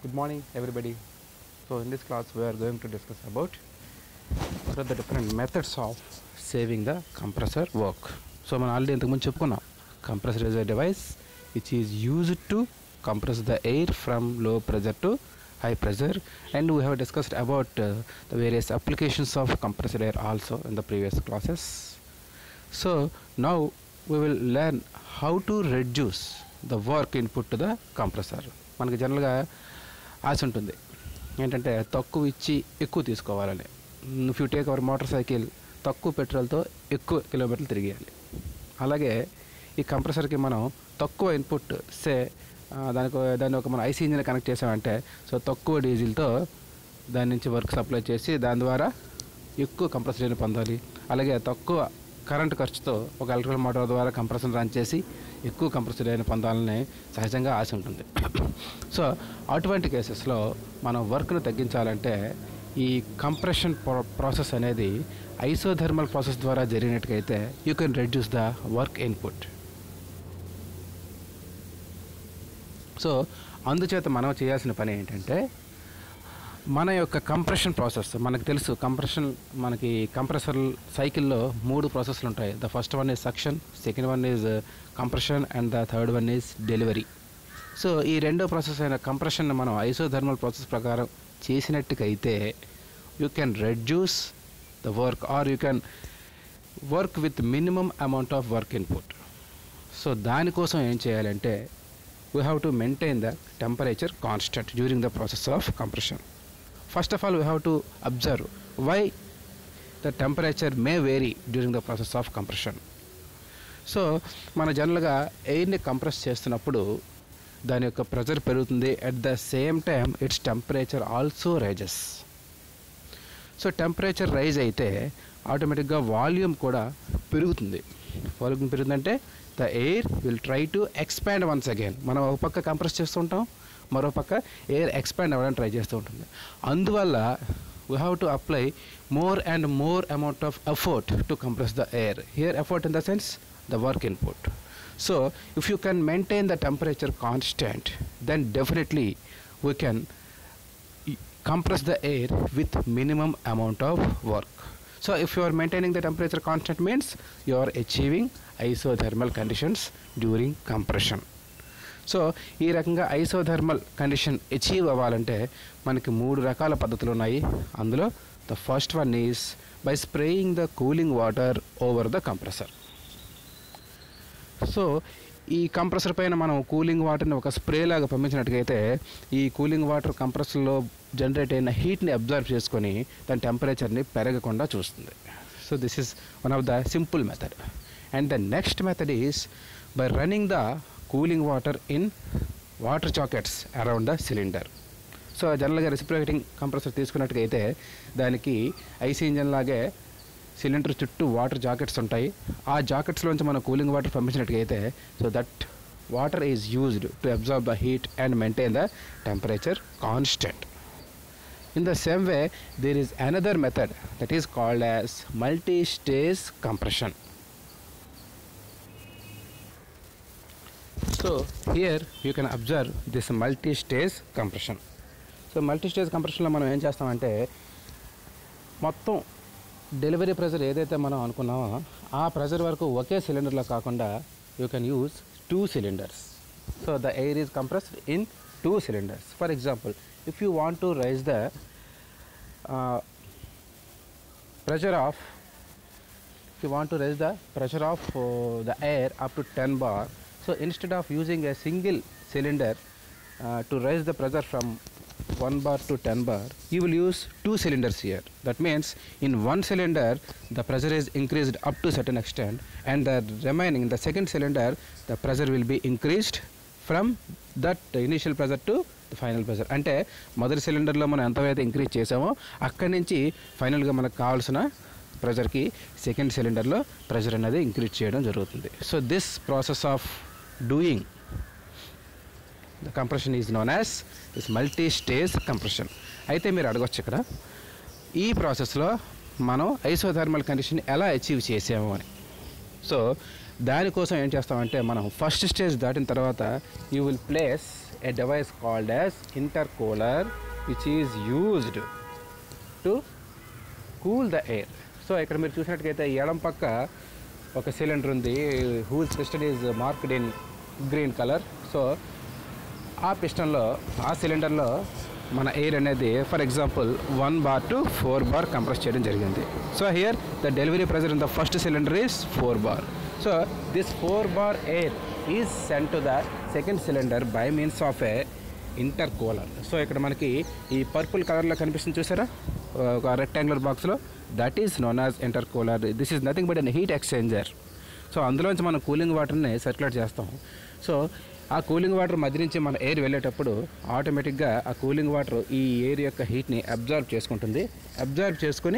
Good morning, everybody. So, in this class, we are going to discuss about what are the different methods of saving the compressor work. So మనం already ఇంతకుముందు చెప్పుకున్నాం compressor is a device which is used to compress the air from low pressure to high pressure and we have discussed about the various applications of compressor air also in the previous classes so now we will learn how to reduce the work input to the compressor మనకి జనరల్గా ఆశ ఉంటుంది ఏంటంటే తక్కువ ఇచ్చి ఎక్కువ తీసుకోవాలని if you take our motor cycle తక్కువ పెట్రోల్తో ఎక్కువ కిలోమీటర్లు తిరిగేయాలి అలాగే ఈ కంప్రెసర్కి మనం తక్కువ ఇన్పుట్ సే దానికి దాన్ని ఒక మనం ఐసీ ఇంజిన్ కనెక్ట్ చేసామంటే సో తక్కువ డీజిల్తో దాని నుంచి వర్క్ సప్లై చేసి దాని ద్వారా ఎక్కువ కంప్రెసర్ పొందాలి అలాగే తక్కువ కరెంట్ ఖర్చుతో ఒక ఎలక్ట్రికల్ మోటార్ ద్వారా కంప్రెసర్ రన్ చేసి ఎక్కువ కంప్రెసర్ అయిన పొందాలని సహజంగా ఆశ ఉంటుంది సో అటువంటి కేసెస్లో మనం వర్క్ను తగ్గించాలంటే ఈ కంప్రెషన్ ప్రాసెస్ అనేది ఐసోథర్మల్ ప్రాసెస్ ద్వారా జరిగినట్టుగైతే you can reduce the work input so అందుచేత మనం చేయాల్సిన పని ఏంటంటే మన యొక్క కంప్రెషన్ ప్రాసెస్ మనకు తెలుసు కంప్రెషన్ మనకి కంప్రెసర్ సైకిల్లో మూడు ప్రాసెస్లు ఉంటాయి the first one is suction second one is compression and the third one is delivery so ఈ రెండో ప్రాసెస్ అయిన కంప్రెషన్ మనం ఐసోథర్మల్ ప్రాసెస్ ప్రకారం చేసినట్టుకైతే you can reduce the work or you can work with minimum amount of work input so దానికోసం ఏం చేయాలంటే we have to maintain the temperature constant during the process of compression first of all we have to observe why the temperature may vary during the process of compression so మన జనరల్గా ఎయిర్ని compress చేస్తున్నప్పుడు దాని యొక్క pressure పెరుగుతుంది at the same time its temperature also rises so temperature rise అయితే ఆటోమేటిక్గా volume కూడా పెరుగుతుంది వాల్యూమ్ పెరుగుతుందంటే the air will try to expand once again మనం ఒక పక్క కంప్రెస్ చేస్తుంటాం మరో పక్క ఎయిర్ ఎక్స్పాండ్ అవ్వడానికి ట్రై చేస్తూ ఉంటుంది అందువల్ల we have to apply more and more amount of effort to compress the air here effort in the sense the work input so if you can maintain the temperature constant then definitely we can compress the air with minimum amount of work so if you are maintaining the temperature constant means you are achieving isothermal conditions during compression so ఈ రకంగా isothermal condition achieve అవ్వాలంటే మనకి మూడు రకాల పద్ధతులు ఉన్నాయి అందులో the first one is by spraying the cooling water over the compressor so ఈ కంప్రెసర్ పైన మనం కూలింగ్ వాటర్ని ఒక స్ప్రే లాగా పంపించినట్టుగైతే ఈ కూలింగ్ వాటర్ కంప్రెసర్లో జనరేట్ అయిన హీట్ని అబ్జర్వ్ చేసుకొని దాని టెంపరేచర్ని పెరగకుండా చూస్తుంది so this is one of the simple method and the next method is by running the cooling water in water jackets around the cylinder so జనరల్గా రెసిప్రికేటింగ్ కంప్రెసర్ తీసుకున్నట్టుగైతే దానికి IC engine లాగే సిలిండర్ చుట్టూ వాటర్ జాకెట్స్ ఉంటాయి ఆ జాకెట్స్లోంచి మనం cooling water పంపించినట్టుగైతే so that water is used to observe the heat and maintain the temperature constant in the same way there is another method that is called as multi stage compression so here you can observe this multi stage compression so multi stage కంప్రెషన్లో మనం ఏం చేస్తామంటే మొత్తం delivery pressure ఏదైతే మనం అనుకున్నామో ఆ pressure వరకు ఒకే సిలిండర్లో కాకుండా you can use two cylinders so the air is compressed in two cylinders for example if you want to raise the pressure of if you want to raise the pressure of uh, the air up to 10 bar so instead of using a single cylinder uh, to raise the pressure from 1 bar to 10 bar you will use two cylinders here that means in one cylinder the pressure is increased up to certain extent and the remaining the second cylinder the pressure will be increased from that initial pressure to the final pressure అంటే మొదటి సిలిండర్లో మనం ఎంతవైతే increase చేసామో అక్కడి నుంచి ఫైనల్గా మనకు కావాల్సిన ప్రెజర్కి సెకండ్ సిలిండర్లో ప్రెజర్ అనేది ఇంక్రీజ్ చేయడం జరుగుతుంది so this process of doing the compression is known as this multi stage compression అయితే మీరు అడగొచ్చు ఇక్కడ ఈ ప్రాసెస్లో మనం ఐసోథర్మల్ కండిషన్ ఎలా అచీవ్ చేసాము అని సో దానికోసం ఏం చేస్తామంటే మనం ఫస్ట్ స్టేజ్ దాటిన తర్వాత you will place a device called as intercooler which is used to cool the air so ఇక్కడ మీరు చూసినట్టుగైతే ఎడం పక్క ఒక సిలిండర్ ఉంది whose piston is marked in green colour so ఆ పిస్టన్లో ఆ సిలిండర్లో మన ఎయిర్ అనేది for example one bar to four bar compress చేయడం జరిగింది so here the delivery pressure in the first cylinder is four bar so this four bar air is sent to the second cylinder by means of a intercooler so ఇక్కడ మనకి ఈ purple కలర్లో కనిపిస్తుంది చూసారా ఒక rectangular బాక్స్లో that is known as intercooler this is nothing but an heat exchanger so అందులోంచి మనం కూలింగ్ వాటర్ని సర్క్యులేట్ చేస్తాం సో ఆ కూలింగ్ వాటర్ మధ్య నుంచి మన ఎయిర్ వెళ్ళేటప్పుడు ఆటోమేటిక్గా ఆ కూలింగ్ వాటర్ ఈ ఎయిర్ యొక్క హీట్ని అబ్జర్వ్ చేసుకుంటుంది అబ్జర్వ్ చేసుకొని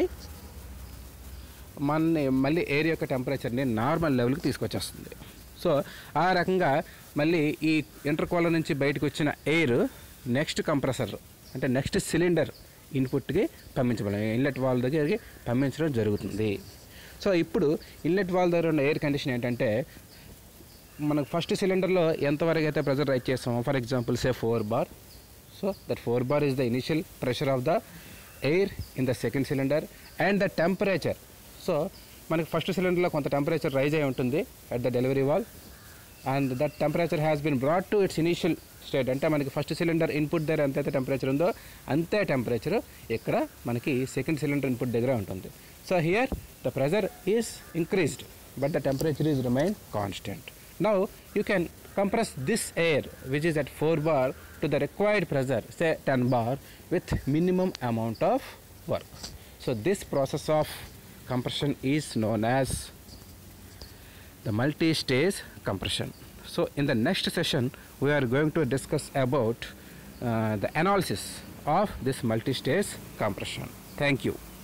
మన మళ్ళీ ఎయిర్ యొక్క టెంపరేచర్ని నార్మల్ లెవెల్కి తీసుకొచ్చేస్తుంది సో ఆ రకంగా మళ్ళీ ఈ ఇంటర్ కూలర్ నుంచి బయటకు వచ్చిన ఎయిర్ నెక్స్ట్ కంప్రెసర్ అంటే నెక్స్ట్ సిలిండర్ ఇన్పుట్కి పంపించబడం ఇన్లెట్ వాల్ దగ్గరికి పంపించడం జరుగుతుంది సో ఇప్పుడు ఇన్లెట్ వాల్ దగ్గర ఉన్న ఎయిర్ కండిషన్ ఏంటంటే మనకు ఫస్ట్ సిలిండర్లో ఎంతవరకు అయితే ప్రెజర్ రైట్ చేస్తామో for example say four bar so that four bar is the initial pressure of the air in the second cylinder and the temperature so మనకి ఫస్ట్ సిలిండర్లో కొంత టెంపరేచర్ రైజ్ అయి ఉంటుంది at the delivery valve and that temperature has been brought to its initial state అంటే మనకి first cylinder input దగ్గర ఎంతైతే temperature ఉందో అంతే టెంపరేచర్ ఇక్కడ మనకి సెకండ్ సిలిండర్ ఇన్పుట్ దగ్గర ఉంటుంది so here the pressure is increased but the temperature is remain constant now you can compress this air which is at 4 bar to the required pressure say 10 bar with minimum amount of work so this process of compression is known as the multi-stage compression so in the next session we are going to discuss about uh, the analysis of this multi-stage compression thank you